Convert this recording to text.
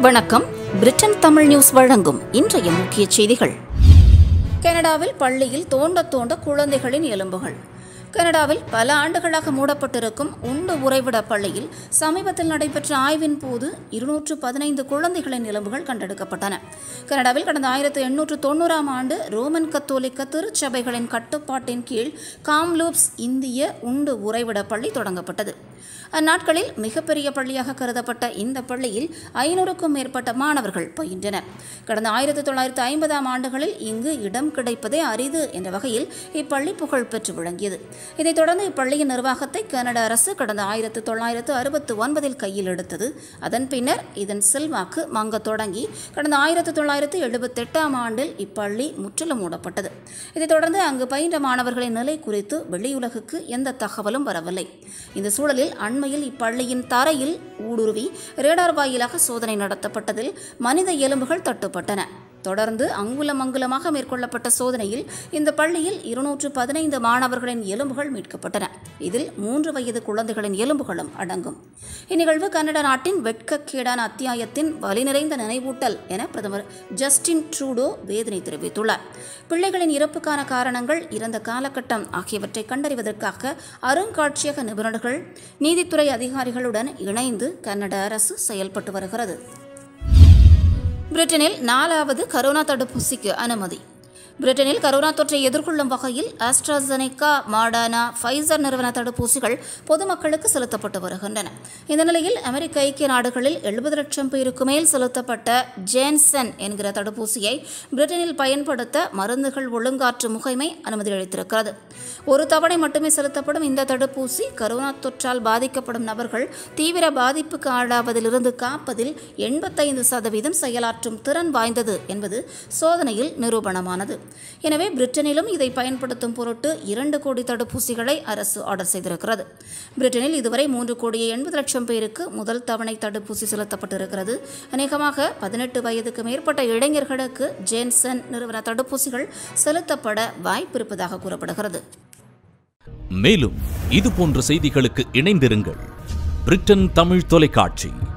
வணக்கம் Britain Tamil news வழங்கும் இன்றைய முக்கிய செய்திகள் கனடாவில் பள்ளியில் தோண்ட தோண்ட குழந்தைகளின் எலும்புகள் கனடாவில் பல ஆண்டுகளாக மூடப்பட்டிருக்கும் உண்டு உறைவிட பள்ளியில் சமீபத்தில் நடைபெற்ற ஆய்வின் போது இருநூற்று பதினைந்து குழந்தைகளின் எலும்புகள் கண்டெடுக்கப்பட்டன கனடாவில் கடந்த ஆயிரத்து எண்ணூற்று தொண்ணூறாம் ஆண்டு ரோமன் கத்தோலிக்க திருச்சபைகளின் கட்டுப்பாட்டின் கீழ் காம்லூப்ஸ் இந்திய உண்டு உறைவிட பள்ளி தொடங்கப்பட்டது அந்நாட்களில் மிகப்பெரிய பள்ளியாக கருதப்பட்ட இந்த பள்ளியில் ஐநூறுக்கும் மேற்பட்ட மாணவர்கள் பயின்றனர் கடந்த ஆயிரத்தி தொள்ளாயிரத்து ஐம்பதாம் ஆண்டுகளில் இங்கு இடம் கிடைப்பதே அரிது என்ற வகையில் இப்பள்ளி புகழ் பெற்று விளங்கியது இதைத் தொடர்ந்து இப்பள்ளியின் நிர்வாகத்தை கனடா அரசு கடந்த ஆயிரத்து தொள்ளாயிரத்து அறுபத்து ஒன்பதில் கையில் எடுத்தது அதன் பின்னர் இதன் செல்வாக்கு மங்கத் தொடங்கி கடந்த ஆயிரத்து தொள்ளாயிரத்து எழுபத்தெட்டாம் ஆண்டில் இப்பள்ளி முற்றிலும் மூடப்பட்டது இதைத் தொடர்ந்து அங்கு பயின்ற மாணவர்களின் நிலை குறித்து வெளியுலகுக்கு எந்த தகவலும் வரவில்லை இந்த சூழலில் அண்மையில் இப்பள்ளியின் தரையில் ஊடுருவி ரேடார் வாயிலாக சோதனை நடத்தப்பட்டதில் மனித எலும்புகள் தட்டுப்பட்டன தொடர்ந்து அங்குலம் அங்குலமாக மேற்கொள்ளப்பட்ட சோதனையில் இந்த பள்ளியில் இருநூற்று பதினைந்து மாணவர்களின் எலும்புகள் மீட்கப்பட்டன இதில் மூன்று வயது குழந்தைகளின் எலும்புகளும் அடங்கும் இந்நிகழ்வு கனடா நாட்டின் வெட்கக்கேடான அத்தியாயத்தின் வலி நிறைந்த நினைவூட்டல் என பிரதமர் ஜஸ்டின் ட்ரூடோ வேதனை தெரிவித்துள்ளார் பிள்ளைகளின் இறப்புக்கான காரணங்கள் இறந்த காலகட்டம் ஆகியவற்றை கண்டறிவதற்காக அருங்காட்சியக நிபுணர்கள் நீதித்துறை அதிகாரிகளுடன் இணைந்து கனடா அரசு செயல்பட்டு வருகிறது பிரிட்டனில் நாலாவது கரோனா தடுப்பூசிக்கு அனுமதி பிரிட்டனில் கரோனா தொற்றை எதிர்கொள்ளும் வகையில் ஆஸ்ட்ராசெனிகா மாடானா ஃபைசர் நிறுவன தடுப்பூசிகள் பொதுமக்களுக்கு செலுத்தப்பட்டு வருகின்றன இந்த நிலையில் அமெரிக்க ஐக்கிய நாடுகளில் எழுபது லட்சம் பேருக்கு மேல் செலுத்தப்பட்ட ஜேன்சன் என்கிற தடுப்பூசியை பிரிட்டனில் பயன்படுத்த மருந்துகள் ஒழுங்காற்று முகமை அனுமதி அளித்திருக்கிறது ஒரு தவணை மட்டுமே செலுத்தப்படும் இந்த தடுப்பூசி கரோனா தொற்றால் பாதிக்கப்படும் நபர்கள் தீவிர பாதிப்புக்கு ஆளாவதிலிருந்து காப்பதில் எண்பத்தைந்து சதவீதம் செயலாற்றும் திறன் வாய்ந்தது என்பது சோதனையில் நிரூபணமானது எனவே பிரிட்டனிலும் இதை பயன்படுத்தும் பொருட்டு இரண்டு கோடி தடுப்பூசிகளை அரசு ஆர்டர் செய்திருக்கிறது பிரிட்டனில் இதுவரை மூன்று கோடியே எண்பது லட்சம் பேருக்கு முதல் தவணை தடுப்பூசி செலுத்தப்பட்டிருக்கிறது அநேகமாக பதினெட்டு வயதுக்கு மேற்பட்ட இளைஞர்களுக்கு ஜேன்சன் நிறுவன தடுப்பூசிகள் செலுத்தப்பட வாய்ப்பிருப்பதாக கூறப்படுகிறது மேலும் இது போன்ற செய்திகளுக்கு இணைந்திருங்கள் பிரிட்டன் தமிழ் தொலைக்காட்சி